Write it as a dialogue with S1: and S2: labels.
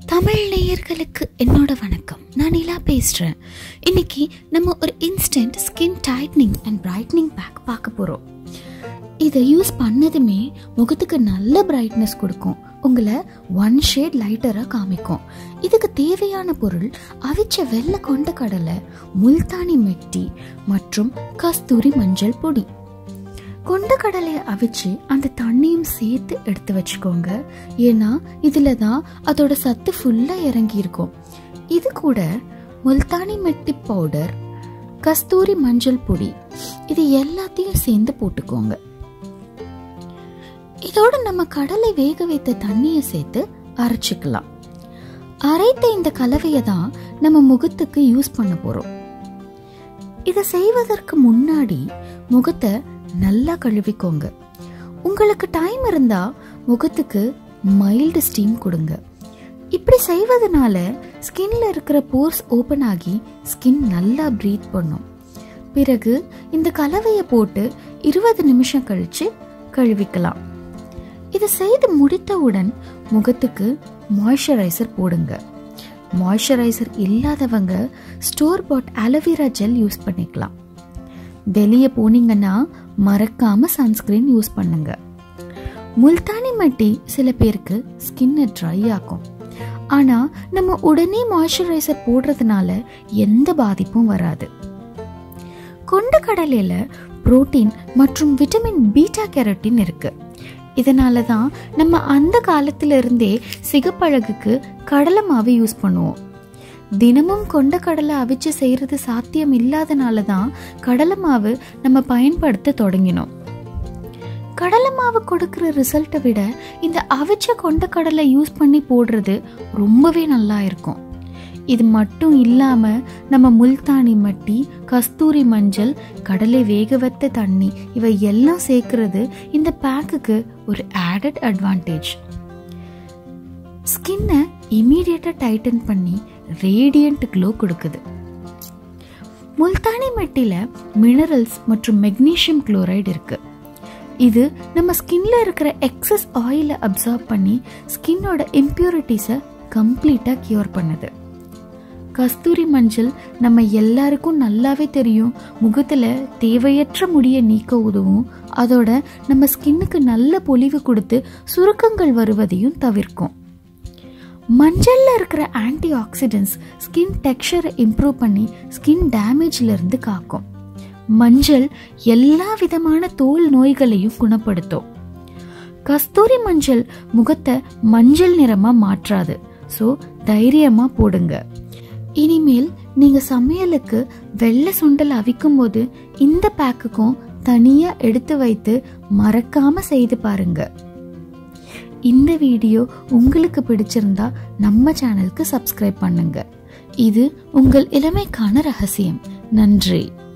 S1: தமிழ் நேயர்களுக்கு என்னோட வணக்கம் நான் நிலா பேசுகிறேன் இன்னைக்கு நம்ம ஒரு instant skin tightening and brightening pack பார்க்க போகிறோம் இதை யூஸ் பண்ணதுமே முகத்துக்கு நல்ல பிரைட்னஸ் கொடுக்கும் உங்களை ஒன் ஷேட் லைட்டராக காமிக்கும் இதுக்கு தேவையான பொருள் அவிச்ச வெள்ளை கொண்ட கடலை முல்தானி மெட்டி மற்றும் கஸ்தூரி மஞ்சள் பொடி கொண்ட கடலையை அவிச்சு அந்த தண்ணியும் சேர்த்து எடுத்து வச்சுக்கோங்க ஏன்னா இதுல தான் அதோட சத்து ஃபுல்லா இறங்கி இருக்கும் இது கூட முல்தானி மெட்டி பவுடர் கஸ்தூரி மஞ்சள் பொடி இது எல்லாத்தையும் சேர்ந்து போட்டுக்கோங்க இதோட நம்ம கடலை வேக வைத்த தண்ணியை சேர்த்து அரைச்சிக்கலாம் அரைத்த இந்த கலவையை தான் நம்ம முகத்துக்கு யூஸ் பண்ண போறோம் இதை செய்வதற்கு முன்னாடி முகத்தை நல்லா கழுவிக்கோங்க உங்களுக்கு டைம் இருந்தா முகத்துக்கு மைல்டு ஸ்டீம் கொடுங்க இப்படி செய்வதனால ஸ்கின்ல இருக்கிற போர்ஸ் ஓபன் ஆகி ஸ்கின் நல்லா ப்ரீத் பண்ணும் பிறகு இந்த கலவையை போட்டு இருபது நிமிஷம் கழிச்சு கழுவிக்கலாம் இதை செய்து முடித்தவுடன் முகத்துக்கு மாய்ஸ்சரைசர் போடுங்க மாய்ஸ்சரைசர் இல்லாதவங்க store bought aloe vera gel use பண்ணிக்கலாம் வெளியே போனீங்கன்னா மறக்காம சன்ஸ்கிரீன் யூஸ் பண்ணுங்க முல்தானி மட்டி சில பேருக்கு ஸ்கின்னை ட்ரை ஆக்கும் ஆனா நம்ம உடனே மாய்ஸ்சரைசர் போடுறதுனால எந்த பாதிப்பும் வராது கொண்ட கடலையில புரோட்டீன் மற்றும் விட்டமின் பீட்டா கேரட்டின் இருக்கு இதனால தான் நம்ம அந்த காலத்துல இருந்தே சிகப்பழகுக்கு கடலை மாவு யூஸ் பண்ணுவோம் தினமும் கொண்ட கடலை அவிச்சு செய்யறது சாத்தியம் இல்லாதனால தான் கடலை மாவு நம்ம பயன்படுத்த தொடங்கினோம் கடலை மாவு கொடுக்குற ரிசல்ட்டை விட இந்த அவிச்ச கொண்ட கடலை யூஸ் பண்ணி போடுறது ரொம்பவே நல்லா இருக்கும் இது மட்டும் இல்லாம நம்ம முல்தானி மட்டி கஸ்தூரி மஞ்சள் கடலை வேக வைத்த தண்ணி இவை எல்லாம் சேர்க்கறது இந்த பேக்குக்கு ஒரு ஆடட் அட்வான்டேஜ் ஸ்கின்னை இமீடியட்டாக டைட்டன் பண்ணி ரேடியண்ட் க்ளோ கொடுக்குது முல்தானி மெட்டியில் மினரல்ஸ் மற்றும் மெக்னீஷியம் குளோரைடு இருக்கு இது நம்ம ஸ்கின்ல இருக்கிற எக்ஸஸ் ஆயிலை அப்சார்ப் பண்ணி ஸ்கின்னோட இம்ப்யூரிட்டிஸை கம்ப்ளீட்டாக கியூர் பண்ணுது கஸ்தூரி மஞ்சள் நம்ம எல்லாருக்கும் நல்லாவே தெரியும் முகத்துல தேவையற்ற முடியை நீக்க உதவும் அதோட நம்ம ஸ்கின்னுக்கு நல்ல பொலிவு கொடுத்து சுருக்கங்கள் வருவதையும் தவிர்க்கும் மஞ்சள்ல இருக்கிற ஆன்டி ஆக்சிடென்ட்ஸ் ஸ்கின் டெக்ஸ்சரை இம்ப்ரூவ் பண்ணி ஸ்கின் டேமேஜ்ல இருந்து காக்கும் மஞ்சள் எல்லா விதமான தோல் நோய்களையும் குணப்படுத்தும் கஸ்தூரி மஞ்சள் முகத்தை மஞ்சள் நிறமா மாற்றாது ஸோ தைரியமா போடுங்க இனிமேல் நீங்க சமையலுக்கு வெள்ளை சுண்டல் அவிக்கும் போது இந்த பேக்குக்கும் தனியா எடுத்து வைத்து மறக்காம செய்து பாருங்க இந்த வீடியோ உங்களுக்கு பிடிச்சிருந்தா நம்ம சேனலுக்கு சப்ஸ்கிரைப் பண்ணுங்க இது உங்கள் இளமைக்கான ரகசியம் நன்றி